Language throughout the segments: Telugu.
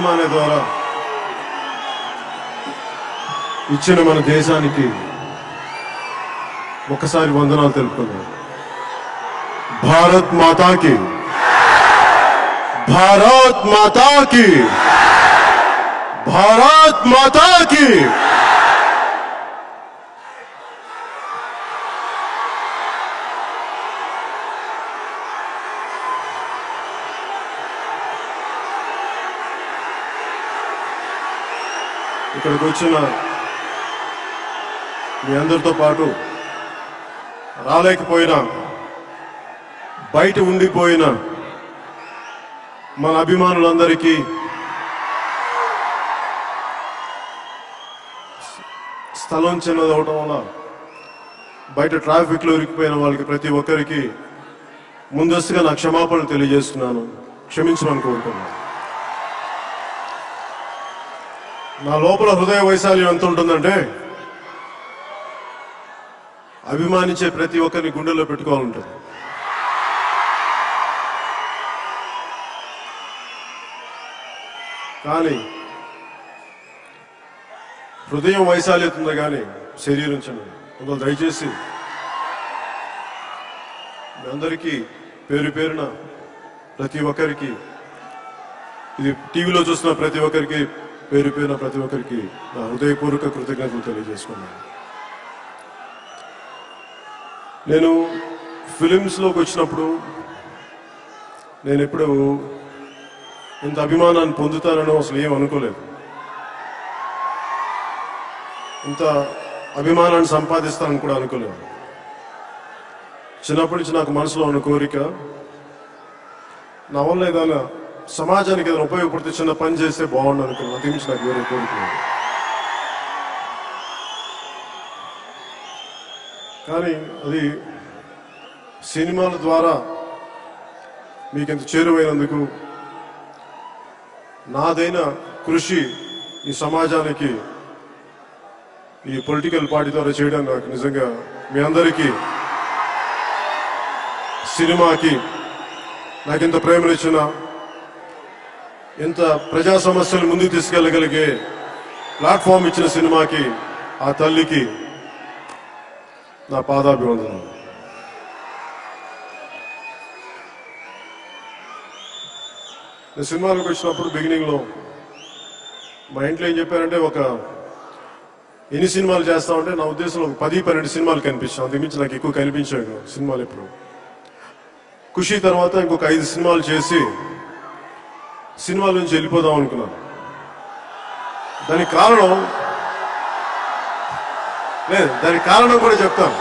అనే ద్వారా ఇచ్చిన మన దేశానికి ఒకసారి వందనాలు తెలుపుకుందాం భారత్ మాతాకి భారత్ మాతాకి భారత్ మాతాకి ఇక్కడికి వచ్చిన మీ అందరితో పాటు రాలేకపోయినా బయట ఉండిపోయిన మన అభిమానులందరికీ స్థలం చిన్నది అవటం వల్ల బయట ట్రాఫిక్ లో ఇరికిపోయిన వాళ్ళకి ప్రతి ఒక్కరికి ముందస్తుగా నా క్షమాపణలు తెలియజేస్తున్నాను క్షమించమని కోరుకున్నాను నా లోపల హృదయ వైశాల్యం ఎంత ఉంటుందంటే అభిమానించే ప్రతి ఒక్కరిని గుండెల్లో పెట్టుకోవాలంటుంది కానీ హృదయం వైశాల్యత ఉంది కానీ శరీరం చిన్నది అందువల్ల దయచేసి మీ అందరికీ పేరు పేరున ప్రతి ఒక్కరికి ఇది టీవీలో చూస్తున్న ప్రతి ఒక్కరికి పేరు పేరున ప్రతి ఒక్కరికి నా హృదయపూర్వక కృతజ్ఞతలు తెలియజేసుకున్నాను నేను ఫిలిమ్స్లోకి వచ్చినప్పుడు నేను ఎప్పుడు ఇంత అభిమానాన్ని పొందుతానని అసలు ఏం అనుకోలేదు ఇంత అభిమానాన్ని సంపాదిస్తానని కూడా అనుకోలేదు చిన్నప్పటి నుంచి నాకు మనసులో ఉన్న కోరిక నా వల్ల ఏదైనా సమాజానికి ఏదైనా ఉపయోగపడితే చిన్న పని చేస్తే బాగుండు అనుకున్నాను అంతకు మించి నాకు వేరే కోరిక లేదు. కానీ అది సినిమాల ద్వారా మీకు ఎంత చేరువైనందుకు నాదైన కృషి ఈ సమాజానికి ఈ పొలిటికల్ పార్టీ ద్వారా చేయడం నాకు నిజంగా మీ అందరికీ సినిమాకి నాకు ఇంత ప్రేమనిచ్చిన ఇంత ప్రజా సమస్యలు ముందుకు తీసుకెళ్ళగలిగే ప్లాట్ఫామ్ ఇచ్చిన సినిమాకి ఆ తల్లికి నా పాదాభివందనం నేను సినిమాలకు వచ్చినప్పుడు బిగినింగ్ లో మా ఇంట్లో ఏం చెప్పారంటే ఒక ఎన్ని సినిమాలు చేస్తామంటే నా ఉద్దేశంలో ఒక పది పన్నెండు సినిమాలు కనిపించాం అంతకుమించి నాకు ఎక్కువ కనిపించాయి సినిమాలు ఎప్పుడు ఖుషి తర్వాత ఇంకొక ఐదు సినిమాలు చేసి సినిమాల నుంచి వెళ్ళిపోదాం అనుకున్నాను దానికి కారణం లేదు దానికి కారణం కూడా చెప్తాను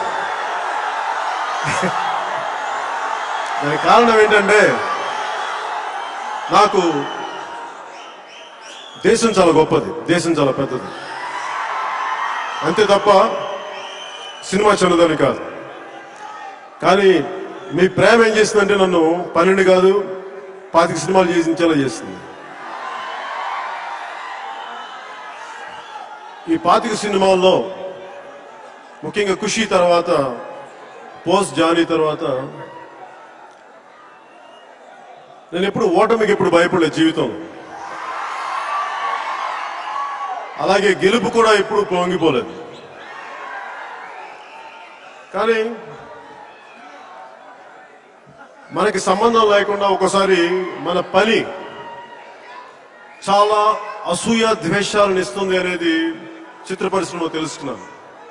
దానికి కారణం ఏంటంటే నాకు దేశం చాలా గొప్పది దేశం చాలా పెద్దది అంతే తప్ప సినిమా చిన్నదని కాదు కానీ మీ ప్రేమ ఏం చేసిందంటే నన్ను పన్నెండు కాదు పాతిక సినిమాలు చేసించేలా చేస్తుంది ఈ పాతిక సినిమాల్లో ముఖ్యంగా ఖుషి తర్వాత పోస్ట్ జానీ తర్వాత నేను ఎప్పుడు ఓటమికి ఎప్పుడు భయపడలేదు జీవితం అలాగే గెలుపు కూడా ఎప్పుడు పొంగిపోలేదు కానీ మనకి సంబంధం లేకుండా ఒకసారి మన పని చాలా అసూయ ద్వేషాలను ఇస్తుంది అనేది చిత్ర పరిశ్రమలో తెలుసుకున్నాను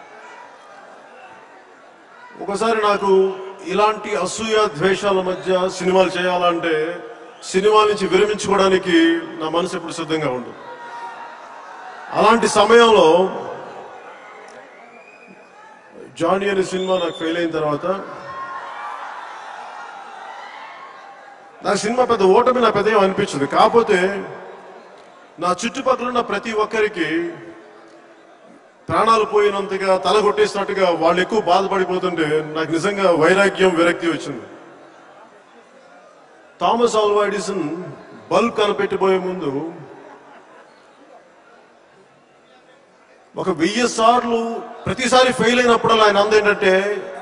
ఒకసారి నాకు ఇలాంటి అసూయ ద్వేషాల మధ్య సినిమాలు చేయాలంటే సినిమా నుంచి విరమించుకోవడానికి నా మనసు ఎప్పుడు సిద్ధంగా ఉండదు అలాంటి సమయంలో జానీ అనే సినిమా నాకు ఫెయిల్ అయిన తర్వాత నాకు సినిమా పెద్ద ఓటమి నా పెద్ద ఏం అనిపించదు కాకపోతే నా చుట్టుపక్కల ఉన్న ప్రతి ఒక్కరికి ప్రాణాలు పోయినంతగా తల కొట్టేసినట్టుగా వాళ్ళు ఎక్కువ బాధపడిపోతుంటే నాకు నిజంగా వైరాగ్యం విరక్తి వచ్చింది థామస్ ఆల్వా ఎడిసన్ బల్బ్ కనిపెట్టిపోయే ముందు ఒక వెయ్యి సార్లు ప్రతిసారి ఫెయిల్ అయినప్పుడు ఆయన అంద ఏంటంటే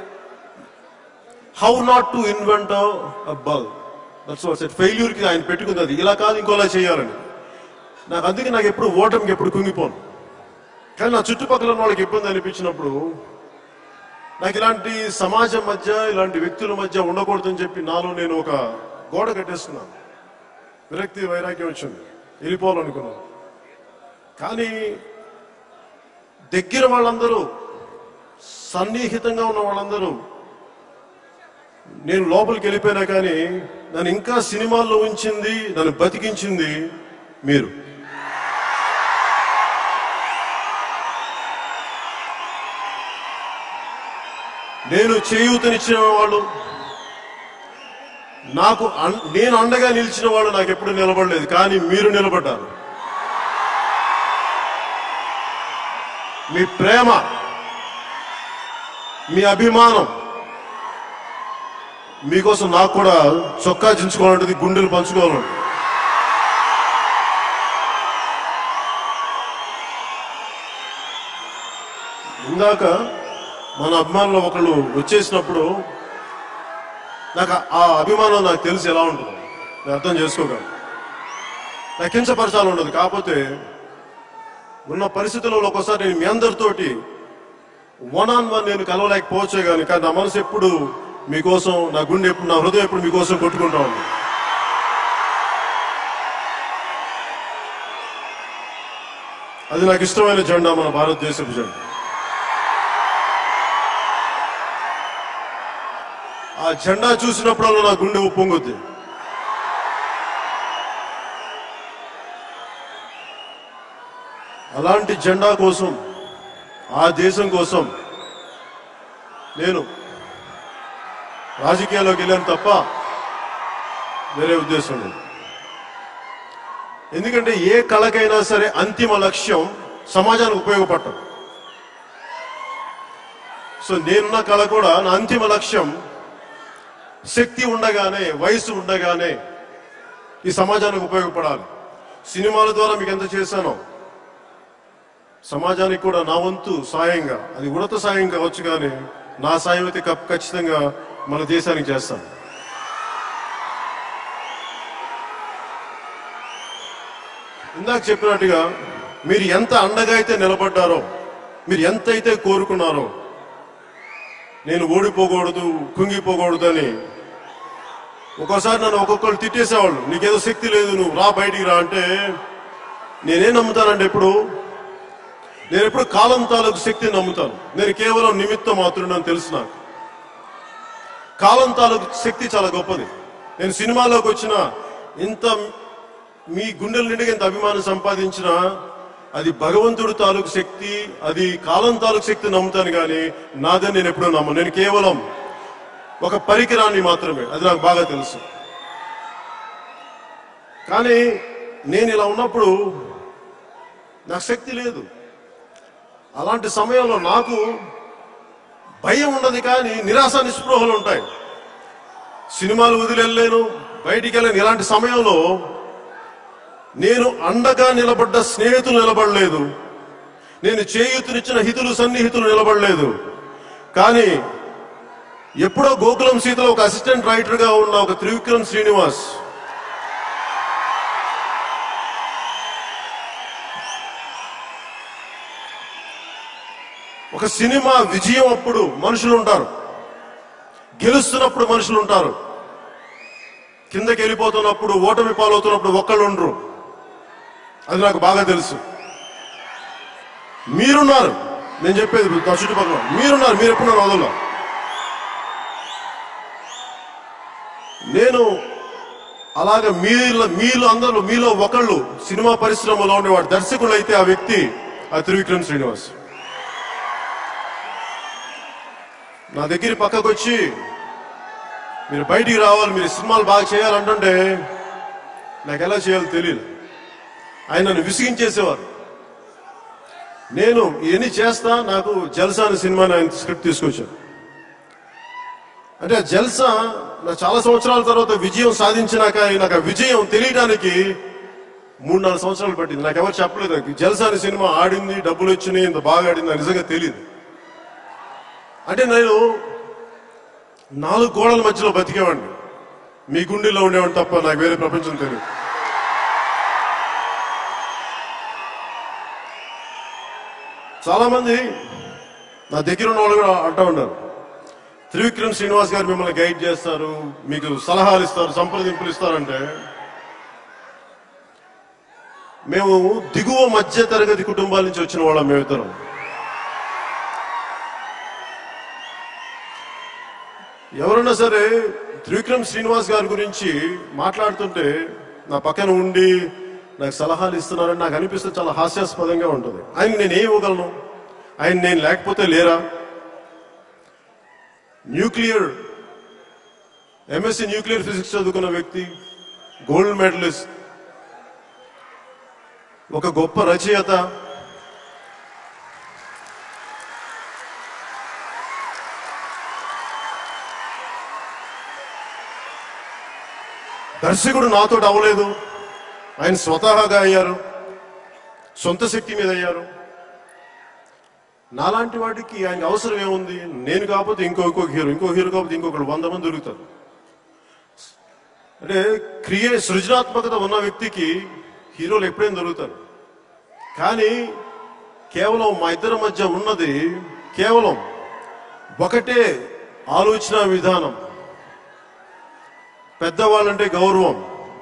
how not to invent bulb that's what set failure కి ఆయన పెట్టుకుంది అది ఇలా కాదు ఇంకోలా చేయాలని నాకు అందుకే నాకు ఎప్పుడు ఓటమికి ఎప్పుడు కుంగిపోను కానీ నా చుట్టుపక్కల ఉన్న వాళ్ళకి ఇబ్బంది అనిపించినప్పుడు నాకు ఇలాంటి సమాజం మధ్య ఇలాంటి వ్యక్తుల మధ్య ఉండకూడదని చెప్పి నాలో నేను ఒక గోడ కట్టేస్తున్నాను విరక్తి వైరాగ్యం వచ్చింది వెళ్ళిపోవాలనుకున్నాను కానీ దగ్గర వాళ్ళందరూ సన్నిహితంగా ఉన్న వాళ్ళందరూ నేను లోపలికి వెళ్ళిపోయినా కానీ నన్ను ఇంకా సినిమాల్లో ఉంచింది నన్ను బతికించింది మీరు నేను చేయూతనిచ్చిన వాళ్ళు నాకు అన్- నేను అండగా నిలిచిన వాళ్ళు నాకు ఎప్పుడు నిలబడలేదు కానీ మీరు నిలబడ్డారు మీ ప్రేమ మీ అభిమానం మీకోసం నాకు కూడా చొక్కా చించుకోవాలంటది గుండెలు పంచుకోవాలంటే ఇందాక మన అభిమానులు ఒకళ్ళు వచ్చేసినప్పుడు నాకు ఆ అభిమానం నాకు తెలిసి ఎలా ఉంటుందో నేను అర్థం చేసుకోగలను నాకు కించపరచాలి ఉండదు కాకపోతే ఉన్న పరిస్థితులలో ఒకసారి నేను మీ అందరితోటి వన్ ఆన్ వన్ నేను కలవలేకపోవచ్చే కానీ కానీ నా మనసు ఎప్పుడు మీకోసం నా గుండె ఎప్పుడు నా హృదయం ఎప్పుడు మీకోసం కొట్టుకుంటా ఉంది అది నాకు ఇష్టమైన జెండా మన భారతదేశపు జెండా ఆ జెండా చూసినప్పుడల్లా నా గుండె ఉప్పొంగుద్ది అలాంటి జెండా కోసం ఆ దేశం కోసం నేను రాజకీయాల్లోకి వెళ్ళాను తప్ప వేరే ఉద్దేశం లేదు ఎందుకంటే ఏ కళకైనా సరే అంతిమ లక్ష్యం సమాజానికి ఉపయోగపడటం సో నేనున్న కళ కూడా నా అంతిమ లక్ష్యం శక్తి ఉండగానే వయసు ఉండగానే ఈ సమాజానికి ఉపయోగపడాలి సినిమాల ద్వారా మీకు ఎంత చేశానో సమాజానికి కూడా నా వంతు సాయంగా అది ఉడత సాయం కావచ్చు కానీ నా సాయం అయితే ఖ- ఖచ్చితంగా మన దేశానికి చేస్తాను ఇందాక చెప్పినట్టుగా మీరు ఎంత అండగా అయితే నిలబడ్డారో మీరు ఎంత అయితే కోరుకున్నారో నేను ఓడిపోకూడదు కుంగిపోకూడదు అని ఒక్కోసారి నన్ను ఒక్కొక్కరు తిట్టేసేవాళ్ళు నీకేదో శక్తి లేదు నువ్వు రా బయటికి రా అంటే నేనేం నమ్ముతానంటే ఇప్పుడు నేను ఎప్పుడు కాలం తాలూకు శక్తిని నమ్ముతాను నేను కేవలం నిమిత్తం మాత్రుడని తెలుసు నాకు కాలం తాలూకు శక్తి చాలా గొప్పది నేను సినిమాలోకి వచ్చిన ఇంత మీ గుండెల నిండుగా ఇంత అభిమానం సంపాదించిన అది భగవంతుడు తాలూకు శక్తి అది కాలం తాలూకు శక్తి నమ్ముతాను కానీ నాదని నేను ఎప్పుడూ నమ్మను నేను కేవలం ఒక పరికరాన్ని మాత్రమే అది నాకు బాగా తెలుసు కానీ నేను ఇలా ఉన్నప్పుడు నాకు శక్తి లేదు అలాంటి సమయంలో నాకు భయం ఉండదు కానీ నిరాశ నిస్పృహలు ఉంటాయి సినిమాలు వదిలేను బయటికి వెళ్ళను ఇలాంటి సమయంలో నేను అండగా నిలబడ్డ స్నేహితులు నిలబడలేదు నేను చేయూతునిచ్చిన హితులు సన్నిహితులు నిలబడలేదు కానీ ఎప్పుడో గోకులం సీతలో ఒక అసిస్టెంట్ రైటర్ గా ఉన్న ఒక త్రివిక్రమ్ శ్రీనివాస్ ఒక సినిమా విజయం అప్పుడు మనుషులు ఉంటారు గెలుస్తున్నప్పుడు మనుషులు ఉంటారు కిందకి వెళ్ళిపోతున్నప్పుడు ఓటమి పాలవుతున్నప్పుడు ఒక్కళ్ళు ఉండరు అది నాకు బాగా తెలుసు మీరున్నారు నేను చెప్పేది నా చుట్టుపక్కల మీరున్నారు మీరు ఎప్పుడు నన్ను వదలరు నేను అలాగే మీలో మీలో అందరూ మీలో ఒకళ్ళు సినిమా పరిశ్రమలో ఉండేవాడు దర్శకులు అయితే ఆ వ్యక్తి ఆ త్రివిక్రమ్ శ్రీనివాస్ నా దగ్గర పక్కకు వచ్చి మీరు బయటికి రావాలి మీరు సినిమాలు బాగా చేయాలంటుంటే నాకు ఎలా చేయాలో తెలియదు ఆయన నన్ను విసిగించేసేవారు నేను ఇవన్నీ చేస్తా నాకు జల్సా అనే సినిమాని ఆయన స్క్రిప్ట్ తీసుకొచ్చాను అంటే ఆ జల్సా నా చాలా సంవత్సరాల తర్వాత విజయం సాధించినాక నాకు ఆ విజయం తెలియడానికి మూడు నాలుగు సంవత్సరాలు పట్టింది నాకు ఎవరు చెప్పలేదు నాకు జల్సా అనే సినిమా ఆడింది డబ్బులు వచ్చినాయి ఇంత బాగా ఆడింది నాకు నిజంగా తెలియదు అంటే నేను నాలుగు గోడల మధ్యలో బతికేవాడిని మీ గుండెల్లో ఉండేవాడిని తప్ప నాకు వేరే ప్రపంచం తెలియదు చాలా మంది నా దగ్గర ఉన్న వాళ్ళు కూడా అంటూ ఉన్నారు త్రివిక్రమ్ శ్రీనివాస్ గారు మిమ్మల్ని గైడ్ చేస్తారు మీకు సలహాలు ఇస్తారు సంప్రదింపులు ఇస్తారంటే మేము దిగువ మధ్య తరగతి కుటుంబాల నుంచి వచ్చిన వాళ్ళం మేమిద్దరం ఎవరన్నా సరే త్రివిక్రమ్ శ్రీనివాస్ గారి గురించి మాట్లాడుతుంటే నా పక్కన ఉండి నాకు సలహాలు ఇస్తున్నారని నాకు అనిపిస్తే చాలా హాస్యాస్పదంగా ఉంటుంది ఆయన నేను ఏం ఇవ్వగలను ఆయన నేను లేకపోతే లేరా న్యూక్లియర్ ఎంఎస్సి న్యూక్లియర్ ఫిజిక్స్ చదువుకున్న వ్యక్తి గోల్డ్ మెడలిస్ట్ ఒక గొప్ప రచయిత దర్శకుడు నాతో అవ్వలేదు ఆయన స్వతహాగా అయ్యారు సొంత శక్తి మీద అయ్యారు నాలాంటి వాడికి ఆయనకి అవసరం ఏముంది నేను కాకపోతే ఇంకో ఇంకో హీరో ఇంకో హీరో కాకపోతే ఇంకొకరు వంద మంది దొరుకుతారు అంటే క్రియ సృజనాత్మకత ఉన్న వ్యక్తికి హీరోలు ఎప్పుడైనా దొరుకుతారు కానీ కేవలం మా ఇద్దరి మధ్య ఉన్నది కేవలం ఒకటే ఆలోచన విధానం పెద్దవాళ్ళంటే గౌరవం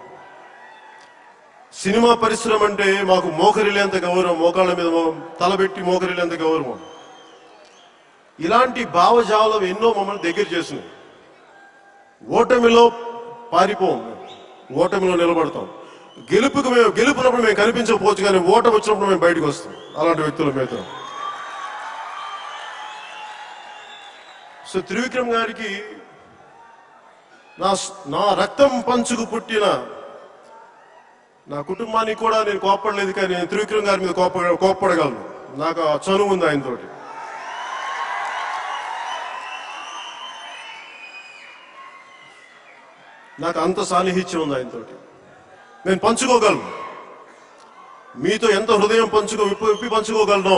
సినిమా పరిశ్రమ అంటే మాకు మోకరిలేంత గౌరవం మోకాళ్ళ మీద మో- తలబెట్టి మోకరిలేంత గౌరవం ఇలాంటి భావజాలం ఎన్నో మమ్మల్ని దగ్గర చేసినాయి ఓటమిలో పారిపోం మేము. ఓటమిలో నిలబడతాం గెలుపుకు మేము గెలుపునప్పుడు మేము కనిపించకపోవచ్చు కానీ ఓటమి వచ్చినప్పుడు మేము బయటకు వస్తాం అలాంటి వ్యక్తుల మీద సో త్రివిక్రమ్ గారికి నా నా రక్తం పంచుకు పుట్టిన నా కుటుంబానికి కూడా నేను కోప్పడలేదు కానీ నేను త్రివిక్రమ్ గారి మీద కోప కోప్పడగలను నాకు ఆ చనువు ఉంది ఆయనతోటి నాకు అంత సాన్నిహిత్యం ఉంది ఆయనతోటి నేను పంచుకోగలను మీతో ఎంత హృదయం పంచుకో విప్పి విప్పి పంచుకోగలను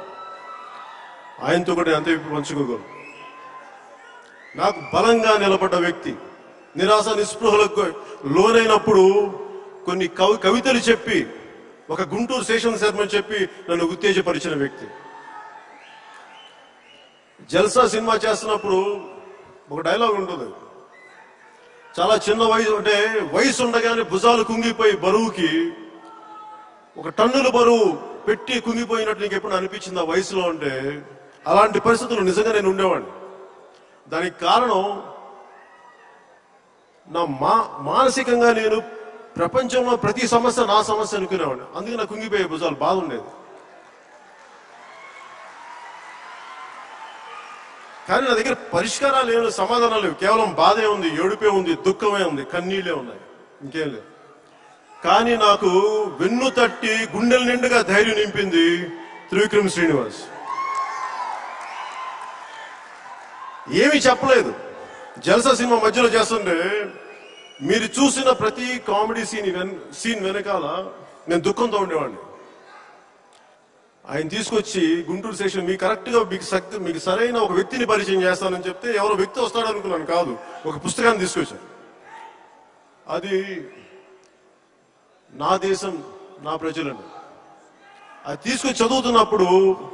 ఆయనతో కూడా నేను అంతే విప్పి పంచుకోగలను నాకు బలంగా నిలబడ్డ వ్యక్తి నిరాశ నిస్పృహలకు లోనైనప్పుడు కొన్ని కవి కవితలు చెప్పి ఒక గుంటూరు శేషన్ శర్మ చెప్పి నన్ను ఉత్తేజపరిచిన వ్యక్తి జల్సా సినిమా చేస్తున్నప్పుడు ఒక డైలాగ్ ఉంటుంది చాలా చిన్న వయసు అంటే వయసు ఉండగానే భుజాలు కుంగిపోయి బరువుకి ఒక టన్నుల బరువు పెట్టి కుంగిపోయినట్టు నీకు ఎప్పుడు అనిపించింది ఆ వయసులో అంటే అలాంటి పరిస్థితులు నిజంగా నేను ఉండేవాడిని దానికి కారణం నా మా మానసికంగా నేను ప్రపంచంలో ప్రతి సమస్య నా సమస్య అనుకునేవాడిని అందుకే నాకు కుంగిపోయే భుజాలు బాధ ఉండేది కానీ నా దగ్గర పరిష్కారాలు లేవు సమాధానాలు లేవు కేవలం బాధే ఉంది ఏడుపే ఉంది దుఃఖమే ఉంది కన్నీళ్ళే ఉన్నాయి ఇంకేం లేదు కానీ నాకు వెన్ను తట్టి గుండెల నిండుగా ధైర్యం నింపింది త్రివిక్రమ్ శ్రీనివాస్ ఏమీ చెప్పలేదు జల్సా సినిమా మధ్యలో చేస్తుంటే మీరు చూసిన ప్రతి కామెడీ సీన్ వెన్- సీన్ వెనకాల నేను దుఃఖంతో ఉండేవాడిని ఆయన తీసుకొచ్చి గుంటూరు స్టేషన్ మీకు కరెక్ట్ గా మీకు శక్తి మీకు సరైన ఒక వ్యక్తిని పరిచయం చేస్తానని చెప్తే ఎవరో వ్యక్తి వస్తాడు అనుకున్నాను కాదు ఒక పుస్తకాన్ని తీసుకొచ్చారు అది నా దేశం నా ప్రజలను అది తీసుకొచ్చి చదువుతున్నప్పుడు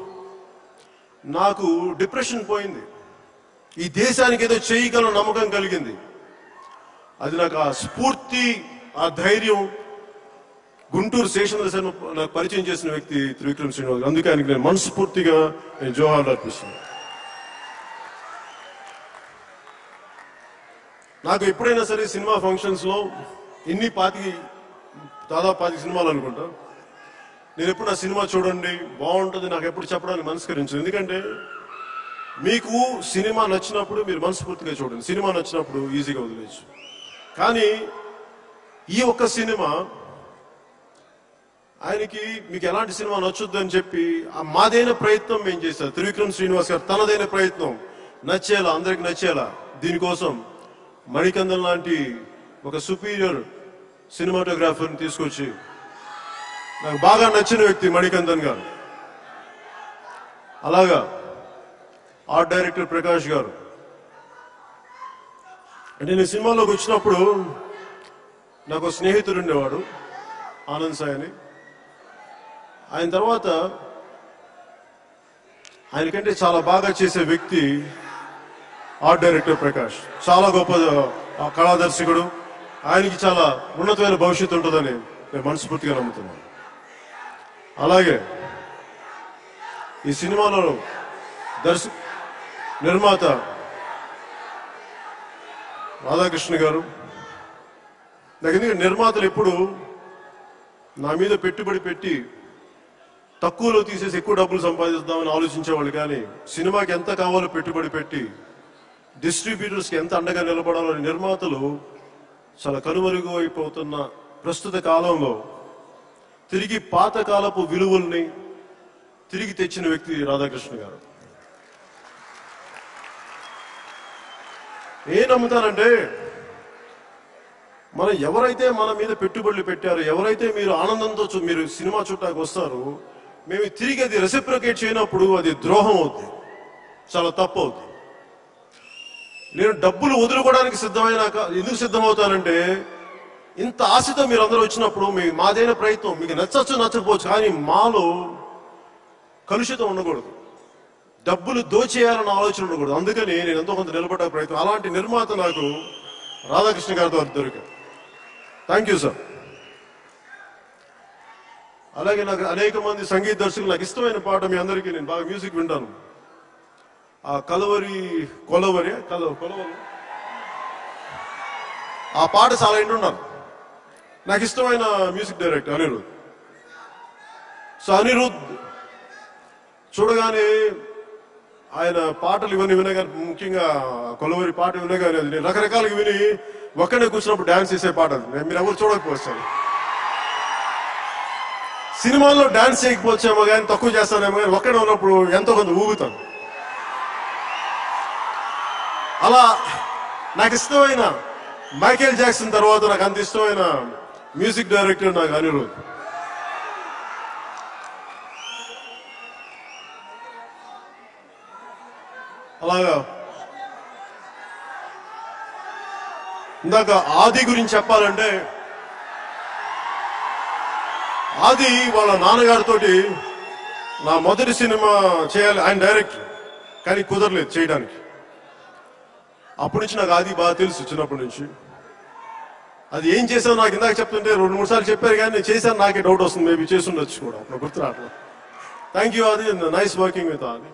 నాకు డిప్రెషన్ పోయింది ఈ దేశానికి ఏదో చేయగల నమ్మకం కలిగింది అది నాకు ఆ స్ఫూర్తి ఆ ధైర్యం గుంటూరు స్టేషన్ నాకు పరిచయం చేసిన వ్యక్తి త్రివిక్రమ్ శ్రీనివాస్ అందుకే ఆయనకి నేను మనస్ఫూర్తిగా నేను జోహార్లు అర్పిస్తున్నాను నాకు ఎప్పుడైనా సరే సినిమా ఫంక్షన్స్ లో ఇన్ని పాతికి దాదాపు పాతిక సినిమాలు అనుకుంటా నేను ఎప్పుడు నా సినిమా చూడండి బాగుంటుంది నాకు ఎప్పుడు చెప్పడానికి మనస్కరించు ఎందుకంటే మీకు సినిమా నచ్చినప్పుడు మీరు మనస్ఫూర్తిగా చూడండి సినిమా నచ్చినప్పుడు ఈజీగా వదిలేయచ్చు కానీ ఈ ఒక్క సినిమా ఆయనకి మీకు ఎలాంటి సినిమా నచ్చుద్ది అని చెప్పి ఆ మాదైన ప్రయత్నం మేము చేశారు త్రివిక్రమ్ శ్రీనివాస్ గారు తనదైన ప్రయత్నం నచ్చేలా అందరికి నచ్చేలా దీనికోసం మణికందన్ లాంటి ఒక సుపీరియర్ సినిమాటోగ్రాఫర్ని తీసుకొచ్చి నాకు బాగా నచ్చిన వ్యక్తి మణికందన్ గారు అలాగా ఆర్ట్ డైరెక్టర్ ప్రకాష్ గారు అంటే నేను సినిమాలోకి వచ్చినప్పుడు నాకు ఒక స్నేహితుడు ఉండేవాడు ఆనంద్ సాయి అని ఆయన తర్వాత ఆయనకంటే చాలా బాగా చేసే వ్యక్తి ఆర్ట్ డైరెక్టర్ ప్రకాష్ చాలా గొప్ప ఆ, కళాదర్శకుడు ఆయనకి చాలా ఉన్నతమైన భవిష్యత్తు ఉంటుందని నేను మనస్ఫూర్తిగా నమ్ముతున్నాను అలాగే ఈ సినిమాలో దర్శ నిర్మాత రాధాకృష్ణ గారు నాకు ఎందుకంటే నిర్మాతలు ఎప్పుడు నా మీద పెట్టుబడి పెట్టి తక్కువలో తీసేసి ఎక్కువ డబ్బులు సంపాదిద్దామని ఆలోచించేవాళ్ళు కానీ సినిమాకి ఎంత కావాలో పెట్టుబడి పెట్టి డిస్ట్రిబ్యూటర్స్కి ఎంత అండగా నిలబడాలని నిర్మాతలు చాలా కనుమరుగు అయిపోతున్న ప్రస్తుత కాలంలో తిరిగి పాతకాలపు విలువల్ని తిరిగి తెచ్చిన వ్యక్తి రాధాకృష్ణ గారు ఏం నమ్ముతానంటే మనం ఎవరైతే మన మీద పెట్టుబడులు పెట్టారో ఎవరైతే మీరు ఆనందంతో చూ- మీరు సినిమా చుట్టాకి వస్తారో మేము తిరిగి అది రెసిప్రకేట్ చేయనప్పుడు అది ద్రోహం అవుతుంది చాలా తప్పు అవుతుంది నేను డబ్బులు వదులుకోవడానికి సిద్ధమైనాక ఎందుకు సిద్ధమవుతానంటే ఇంత ఆశతో మీరు అందరూ వచ్చినప్పుడు మీ మాదైన ప్రయత్నం మీకు నచ్చచ్చు నచ్చకపోవచ్చు కానీ మాలో కలుషితం ఉండకూడదు డబ్బులు దోచేయాలన్న ఆలోచన ఉండకూడదు అందుకని నేను ఎంతో కొంత నిలబడ్డ ప్రయత్నం అలాంటి నిర్మాత నాకు రాధాకృష్ణ గారితో దొరికారు థ్యాంక్ యూ సార్ అలాగే నాకు అనేక మంది సంగీత దర్శకులు నాకు ఇష్టమైన పాట మీ అందరికీ నేను బాగా మ్యూజిక్ వింటాను ఆ కలవరి కొలవరి కల కొలవరి ఆ పాట చాలా వింటున్నాను నాకు ఇష్టమైన music director Anirudh so Anirudh చూడగానే ఆయన పాటలు ఇవన్నీ వినగానే ముఖ్యంగా కొలవరి పాట వినగానే అది నేను రకరకాలుగా విని ఒక్కడే కూర్చున్నప్పుడు డాన్స్ చేసే పాట అది నేను మీరు ఎవరు చూడకపోవచ్చు సినిమాల్లో డాన్స్ చేయకపోవచ్చేమో కానీ తక్కువ చేస్తానేమో కానీ ఒక్కడే ఉన్నప్పుడు ఎంతో కొంత ఊగుతాను అలా నాకు ఇష్టమైన మైకేల్ జాక్సన్ తర్వాత నాకు అంత ఇష్టమైన మ్యూజిక్ డైరెక్టర్ నాకు అనిరుద్ అలాగా ఇందాక ఆది గురించి చెప్పాలంటే ఆది వాళ్ళ నాన్నగారితోటి నా మొదటి సినిమా చేయాలి ఆయన డైరెక్టర్ కానీ కుదరలేదు చేయడానికి అప్పటి నుంచి నాకు ఆది బాగా తెలుసు చిన్నప్పటి నుంచి అది ఏం చేసావు నాకు ఇందాక చెప్తుంటే రెండు మూడు సార్లు చెప్పారు కానీ నేను చేశాను నాకే డౌట్ వస్తుంది మేబీ చేసి ఉండొచ్చు కూడా అప్పుడు గుర్తు రావట్లేదు thank you Aadi nice working with Aadi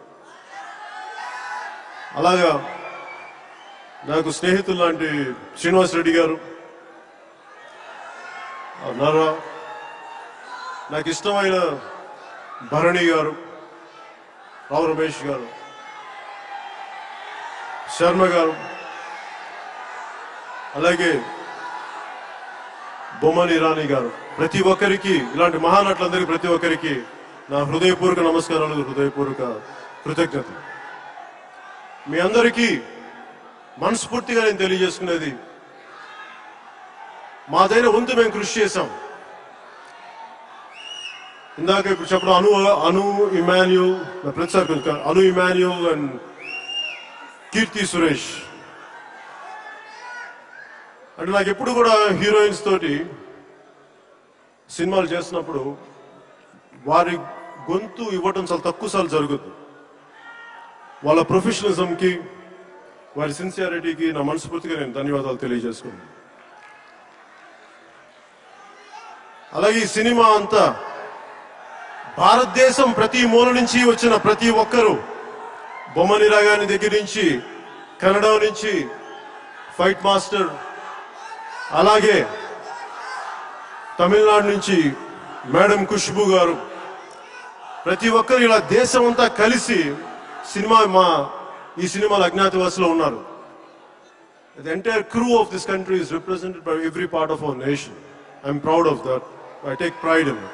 అలాగా నాకు స్నేహితులు లాంటి శ్రీనివాస్ రెడ్డి గారు ఆ నర్రా నాకు ఇష్టమైన భరణి గారు రావు రమేష్ గారు శర్మ గారు అలాగే బొమ్మని ఇరానీ గారు ప్రతి ఒక్కరికి ఇలాంటి మహానటులందరికీ ప్రతి ఒక్కరికి నా హృదయపూర్వక నమస్కారాలు హృదయపూర్వక కృతజ్ఞతలు మీ అందరికీ మనస్ఫూర్తిగా నేను తెలియజేసుకునేది మాదైన వంతు మేము కృషి చేశాం ఇందాక ఇప్పుడు చెప్పడం అను అను ఇమాన్యుల్ నా ప్రతిసారి కొంచెం అను ఇమాన్యుల్ అండ్ కీర్తి సురేష్ అంటే నాకు ఎప్పుడు కూడా హీరోయిన్స్ తోటి సినిమాలు చేస్తున్నప్పుడు వారి గొంతు ఇవ్వటం చాలా తక్కువ సార్లు జరుగుతుంది వాళ్ళ ప్రొఫెషనలిజంకి వారి సిన్సియారిటీకి నా మనస్ఫూర్తిగా నేను ధన్యవాదాలు తెలియజేసుకున్నాను అలాగే ఈ సినిమా అంతా భారతదేశం ప్రతి మూల నుంచి వచ్చిన ప్రతి ఒక్కరూ బొమ్మని రాగాని దగ్గర నుంచి కన్నడ నుంచి ఫైట్ మాస్టర్ అలాగే తమిళనాడు నుంచి మేడం ఖుష్బు గారు ప్రతి ఒక్కరు ఇలా దేశం అంతా కలిసి సినిమా మా ఈ సినిమాలో అజ్ఞాతవాసులో ఉన్నారు The entire crew of this country is represented by every part of our nation. I'm proud of that. I take pride in it.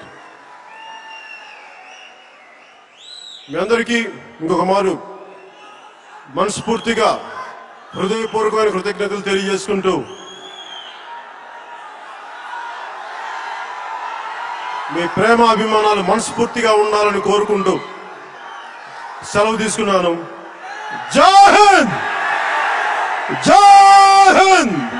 మీ అందరికీ ఇంకొక మారు మనస్ఫూర్తిగా హృదయపూర్వకమైన కృతజ్ఞతలు తెలియజేసుకుంటూ మీ ప్రేమ అభిమానాలు మనస్ఫూర్తిగా ఉండాలని కోరుకుంటూ సెలవు తీసుకున్నాను జై హింద్ జై హింద్